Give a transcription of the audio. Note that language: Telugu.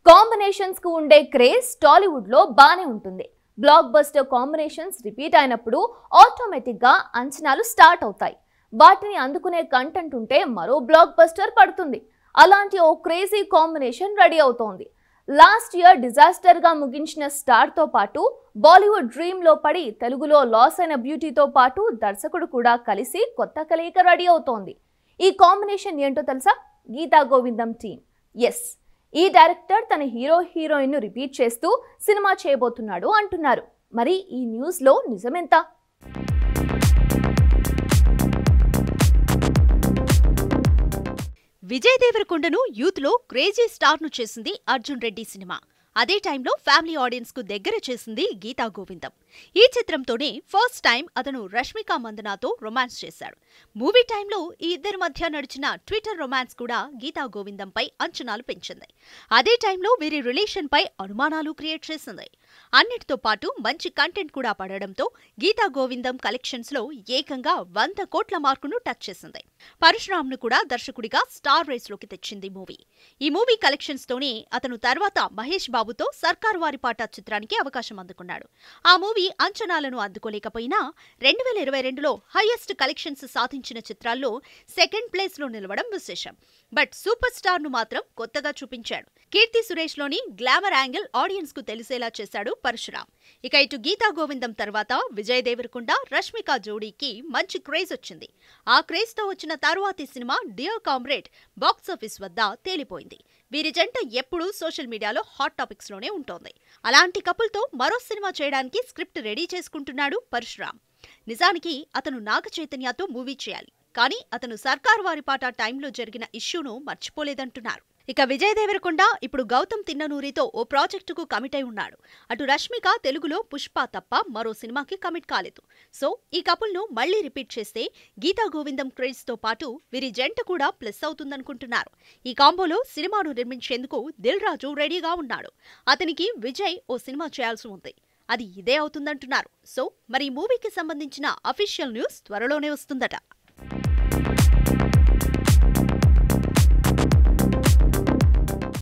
కాంబినేషన్స్ కు ఉండే క్రేజ్ టాలీవుడ్ లో బానే ఉంటుంది బ్లాక్ బస్టర్ కాంబినేషన్స్ రిపీట్ అయినప్పుడు ఆటోమేటిక్ గా అంచనాలు స్టార్ట్ అవుతాయి వాటిని అందుకునే కంటెంట్ ఉంటే మరో బ్లాక్ బస్టర్ పడుతుంది అలాంటి ఓ క్రేజీ కాంబినేషన్ రెడీ అవుతోంది లాస్ట్ ఇయర్ డిజాస్టర్ గా ముగించిన స్టార్ తో పాటు బాలీవుడ్ డ్రీమ్ లో పడి తెలుగులో లాస్ అయిన బ్యూటీతో పాటు దర్శకుడు కూడా కలిసి కొత్త కలయిక రెడీ అవుతోంది ఈ కాంబినేషన్ ఏంటో తెలుసా గీతా గోవిందం టీమ్ ఎస్ ఈ డైరెక్టర్ తన హీరో హీరోయిన్ ను రిపీట్ చేస్తూ సినిమా చేయబోతున్నాడు అంటున్నారు మరి ఈ న్యూస్ లో నిజమెంత విజయ్ దేవరకొండను యూత్ లో క్రేజీ స్టార్ ను చేసింది అర్జున్ రెడ్డి సినిమా అదే టైంలో ఫ్యామిలీ ఆడియన్స్ కు దగ్గర చేసింది గీతా గోవిందం ఈ చిత్రంతోనే ఫస్ట్ టైం అతను రష్మిక మందనాతో రొమాన్స్ చేశాడు మూవీ టైంలో ఈ ఇద్దరి మధ్య నడిచిన ట్విట్టర్ రొమాన్స్ కూడా గీతా గోవిందంపై అంచనాలు పెంచింది అదే టైంలో వీరి రిలేషన్ పై అనుమానాలు క్రియేట్ చేసింది అన్నిటితో పాటు మంచి కంటెంట్ కూడా పడడంతో గీతా గోవిందం కలెక్షన్స్ లో ఏకంగా వంద కోట్ల మార్కును టచ్ చేసింది పరశురామ్ ను కూడా దర్శకుడిగా స్టార్ రేస్ లోకి తెచ్చింది మూవీ ఈ మూవీ కలెక్షన్స్ తోనే అతను తర్వాత మహేష్ బాబుతో సర్కార్ వారి పాట చిత్రానికి అవకాశం అందుకున్నాడు ఆ మూవీ అంచనాలను అందుకోలేకపోయినా రెండు వేల ఇరవై రెండులో హైయెస్ట్ కలెక్షన్స్ సాధించిన చిత్రాల్లో సెకండ్ ప్లేస్ లో నిలవడం విశేషం బట్ సూపర్ స్టార్ ను మాత్రం కొత్తగా చూపించాడు కీర్తి సురేష్ లోని గ్లామర్ యాంగిల్ ఆడియన్స్ కు తెలిసేలా చేశాడు పరశురామ్ ఇక ఇటు గీతా గోవిందం తర్వాత విజయ్ దేవరకొండ రష్మిక జోడీకి మంచి క్రేజ్ వచ్చింది ఆ క్రేజ్ తో వచ్చిన తరువాతి సినిమా డియర్ కామ్రేడ్ బాక్సాఫీస్ వద్ద తేలిపోయింది వీరి జంట ఎప్పుడూ సోషల్ మీడియాలో హాట్ టాపిక్స్ లోనే ఉంటోంది అలాంటి కపుల్ తో మరో సినిమా చేయడానికి స్క్రిప్ట్ రెడీ చేసుకుంటున్నాడు పరశురామ్ నిజానికి అతను నాగ చైతన్యతో మూవీ చేయాలి కానీ అతను సర్కార్ వారి పాట టైంలో జరిగిన ఇష్యూను మర్చిపోలేదంటున్నారు ఇక విజయ్ దేవరకొండ ఇప్పుడు గౌతమ్ తిన్ననూరితో ఓ ప్రాజెక్టుకు కమిట్ అయి ఉన్నాడు అటు రష్మిక తెలుగులో పుష్ప తప్ప మరో సినిమాకి కమిట్ కాలేదు సో ఈ కపుల్ను మళ్లీ రిపీట్ చేస్తే గీతా గోవిందం క్రేజ్ తో పాటు వీరి జంట కూడా ప్లస్ అవుతుందనుకుంటున్నారు ఈ కాంబోలో సినిమాను నిర్మించేందుకు దిల్ రాజు రెడీగా ఉన్నాడు అతనికి విజయ్ ఓ సినిమా చేయాల్సి ఉంది అది ఇదే అవుతుందంటున్నారు సో మరి ఈ మూవీకి సంబంధించిన అఫీషియల్ న్యూస్ త్వరలోనే వస్తుందట